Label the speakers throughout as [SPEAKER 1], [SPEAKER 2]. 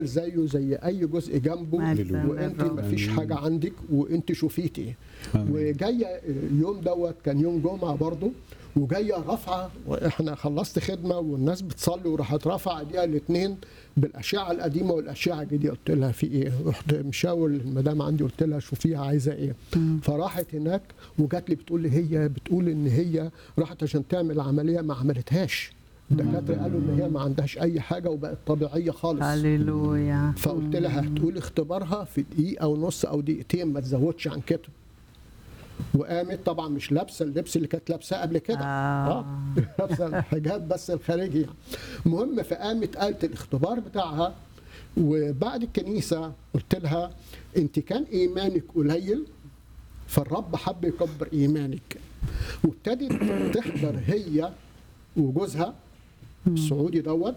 [SPEAKER 1] زيه زي اي جزء جنبه
[SPEAKER 2] مجداً
[SPEAKER 1] وانت
[SPEAKER 2] للرب.
[SPEAKER 1] ما فيش حاجه عندك وانت شوفيتي وجايه اليوم دوت كان يوم جمعه برضه وجايه رافعه واحنا خلصت خدمه والناس بتصلي وراحت رافعه ايديها الاثنين بالاشعه القديمه والاشعه الجديده قلت لها في ايه؟ رحت مشاور المدام عندي قلت لها شوفيها عايزه ايه؟ فراحت هناك وجات لي بتقول لي هي بتقول ان هي راحت عشان تعمل عمليه ما عملتهاش الدكاتره قالوا ان هي ما عندهاش اي حاجه وبقت طبيعيه خالص
[SPEAKER 2] هللويا
[SPEAKER 1] فقلت لها هتقولي اختبارها في دقيقه ونص او دقيقتين ما تزودش عن كده وقامت طبعا مش لابسه اللبس اللي كانت لابساه قبل كده
[SPEAKER 2] آه.
[SPEAKER 1] لابسه الحجاب بس الخارجي يعني المهم فقامت قالت الاختبار بتاعها وبعد الكنيسه قلت لها انت كان ايمانك قليل فالرب حب يكبر ايمانك وابتدت تحضر هي وجوزها السعودي دوت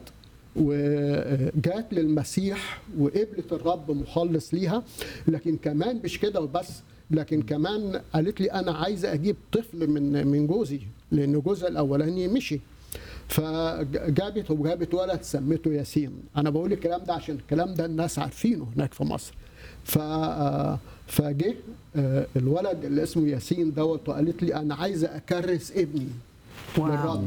[SPEAKER 1] وجات للمسيح وقبلت الرب مخلص ليها لكن كمان مش كده وبس لكن كمان قالت لي انا عايزه اجيب طفل من من جوزي لان جوزها الاولاني مشي فجابت وجابت ولد سميته ياسين انا بقول الكلام ده عشان الكلام ده الناس عارفينه هناك في مصر ف فجه آه، الولد اللي اسمه ياسين دوت وقالت لي انا عايزه اكرس ابني
[SPEAKER 2] واو.
[SPEAKER 1] للرب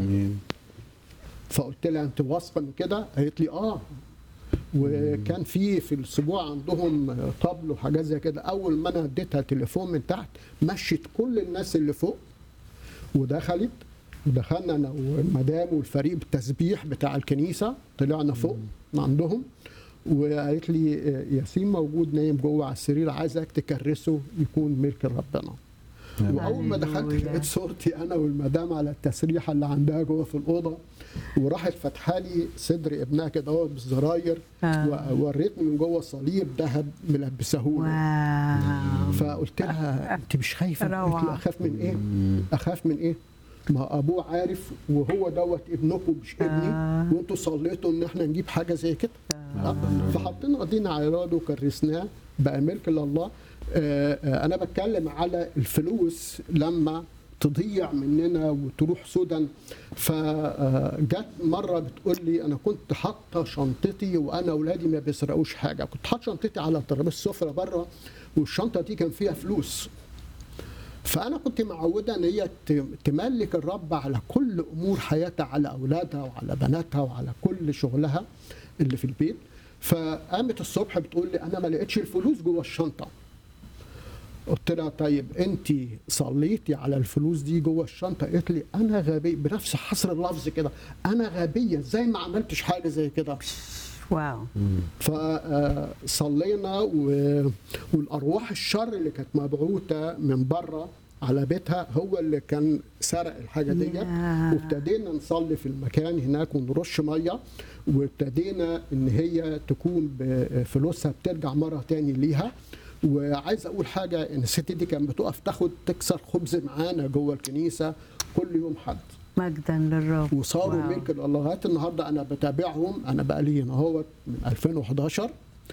[SPEAKER 1] فقلت لها انت واثقه من كده؟ قالت لي اه وكان في في الاسبوع عندهم طبل وحاجات زي كده اول ما انا اديتها تليفون من تحت مشت كل الناس اللي فوق ودخلت ودخلنا انا والمدام والفريق بالتسبيح بتاع الكنيسه طلعنا فوق من عندهم وقالت لي ياسين موجود نايم جوه على السرير عايزك تكرسه يكون ملك ربنا واول ما دخلت
[SPEAKER 2] هللويا.
[SPEAKER 1] لقيت صورتي انا والمدام على التسريحه اللي عندها جوه في الاوضه وراحت فاتحه لي صدر ابنها كده هو بالزراير
[SPEAKER 2] آه.
[SPEAKER 1] ووريتني من جوه صليب ذهب ملبسه له
[SPEAKER 2] واو
[SPEAKER 1] فقلت لها انت مش خايفه؟
[SPEAKER 2] روعة.
[SPEAKER 1] قلت لها اخاف من ايه؟ اخاف من ايه؟ ما ابوه عارف وهو دوت ابنكم مش ابني
[SPEAKER 2] آه.
[SPEAKER 1] وانتوا صليتوا ان احنا نجيب حاجه زي كده آه. فحطينا ايدينا على الواد وكرسناه بقى ملك لله آه، آه، انا بتكلم على الفلوس لما تضيع مننا وتروح سدى فجت مره بتقول لي انا كنت حاطه شنطتي وانا اولادي ما بيسرقوش حاجه كنت حاطه شنطتي على ترابيزه السفره بره والشنطه دي كان فيها فلوس فانا كنت معوده ان هي ت- تملك الرب على كل امور حياتها على اولادها وعلى بناتها وعلى كل شغلها اللي في البيت فقامت الصبح بتقول لي انا ما لقيتش الفلوس جوه الشنطه قلت لها طيب انت صليتي على الفلوس دي جوه الشنطه قالت لي انا غبي بنفس حصر اللفظ كده انا غبيه ازاي ما عملتش حاجه زي كده
[SPEAKER 2] واو
[SPEAKER 1] فصلينا و- والارواح الشر اللي كانت مبعوثه من بره على بيتها هو اللي كان سرق الحاجه ديت
[SPEAKER 2] ياه.
[SPEAKER 1] وابتدينا نصلي في المكان هناك ونرش ميه وابتدينا ان هي تكون بفلوسها بترجع مره تاني ليها وعايز اقول حاجه ان الست دي كانت بتقف تاخد تكسر خبز معانا جوه الكنيسه كل يوم حد
[SPEAKER 2] مجدا للرب
[SPEAKER 1] وصاروا
[SPEAKER 2] واو.
[SPEAKER 1] ملك لله لغايه النهارده انا بتابعهم انا بقى لي هنا هو من 2011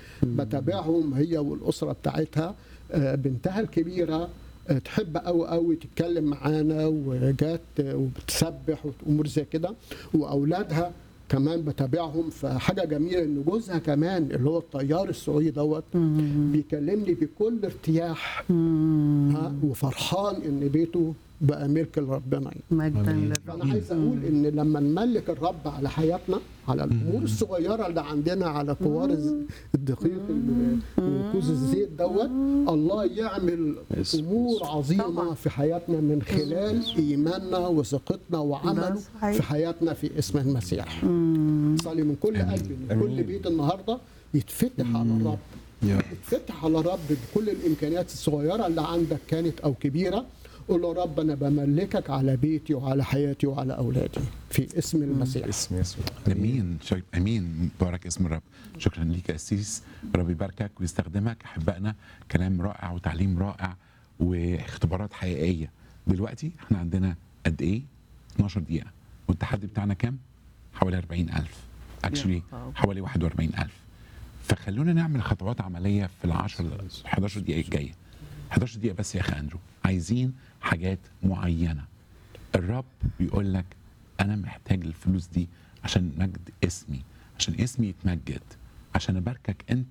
[SPEAKER 1] بتابعهم هي والاسره بتاعتها آه، بنتها الكبيره آه، تحب قوي قوي تتكلم معانا وجات آه، وبتسبح وامور زي كده واولادها كمان بتابعهم فحاجه جميله ان جوزها كمان اللي هو الطيار السعودي دوت بيكلمني بكل ارتياح ها وفرحان ان بيته بقى ملك لربنا يعني.
[SPEAKER 2] مجدا
[SPEAKER 3] آمين.
[SPEAKER 2] للرب
[SPEAKER 1] فانا عايز اقول ان لما نملك الرب على حياتنا على الامور الصغيره اللي عندنا على كوار الز- الدقيق اللي- وكوز الزيت دوت الله يعمل
[SPEAKER 3] يس.
[SPEAKER 1] امور عظيمه
[SPEAKER 2] طبعا.
[SPEAKER 1] في حياتنا من خلال ايماننا وثقتنا وعمله
[SPEAKER 2] صحيح.
[SPEAKER 1] في حياتنا في اسم المسيح صلي من كل قلبي ان كل بيت النهارده يتفتح على الرب
[SPEAKER 3] يا
[SPEAKER 1] اتفتح على رب بكل الامكانيات الصغيره اللي عندك كانت او كبيره قول له رب انا بملكك على بيتي وعلى حياتي وعلى اولادي في اسم المسيح
[SPEAKER 4] اسم يسوع
[SPEAKER 3] امين شك- امين بارك اسم الرب شكرا ليك يا اسيس رب يباركك ويستخدمك احبائنا كلام رائع وتعليم رائع واختبارات حقيقيه دلوقتي احنا عندنا قد ايه 12 دقيقه والتحدي بتاعنا كام حوالي 40000 اكشلي
[SPEAKER 2] واو.
[SPEAKER 3] حوالي 41000 فخلونا نعمل خطوات عمليه في ال 10 11 دقيقه الجايه 11 دقيقه بس يا اخي اندرو عايزين حاجات معينه الرب بيقول لك انا محتاج الفلوس دي عشان مجد اسمي عشان اسمي يتمجد عشان اباركك انت